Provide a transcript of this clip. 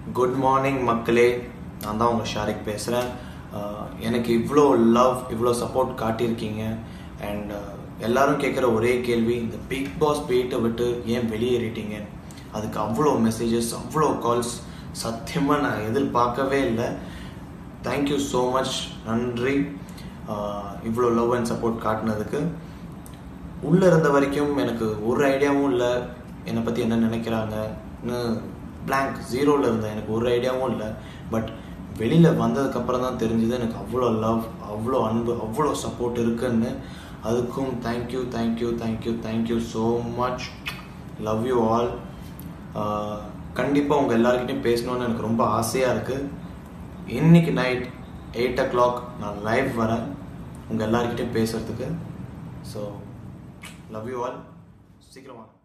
good morning மக்களே நான் தான் உங்கள் ஷாரிக் பேசுகிறேன் எனக்கு இவ்வளோ லவ் இவ்வளோ சப்போர்ட் காட்டியிருக்கீங்க அண்ட் எல்லாரும் கேட்குற ஒரே கேள்வி இந்த பிக் பாஸ் வீட்டை விட்டு ஏன் வெளியேறிட்டீங்க அதுக்கு அவ்வளோ மெசேஜஸ் அவ்வளோ கால்ஸ் சத்தியமாக நான் எதிர்பார்க்கவே இல்லை தேங்க்யூ ஸோ மச் நன்றி ஆஹ் இவ்வளோ லவ் அண்ட் சப்போர்ட் காட்டினதுக்கு உள்ளே இருந்த வரைக்கும் எனக்கு ஒரு ஐடியாவும் இல்லை என்னை பற்றி என்ன நினைக்கிறாங்கன்னு பிளாங்க் ஜீரோவில் இருந்தேன் எனக்கு ஒரு ஐடியாவும் இல்லை பட் வெளியில் வந்ததுக்கப்புறம் தான் தெரிஞ்சுது எனக்கு அவ்வளோ லவ் அவ்வளோ அன்பு அவ்வளோ சப்போர்ட் இருக்குன்னு அதுக்கும் thank you thank you thank you thank you so much love you all கண்டிப்பாக உங்கள் எல்லாருக்கிட்டையும் பேசணும்னு எனக்கு ரொம்ப ஆசையாக இருக்குது இன்னைக்கு நைட் எயிட் ஓ கிளாக் நான் லைவ் வரேன் உங்கள் எல்லாருக்கிட்டையும் பேசுகிறதுக்கு ஸோ லவ் யூ ஆல் சீக்கிரமா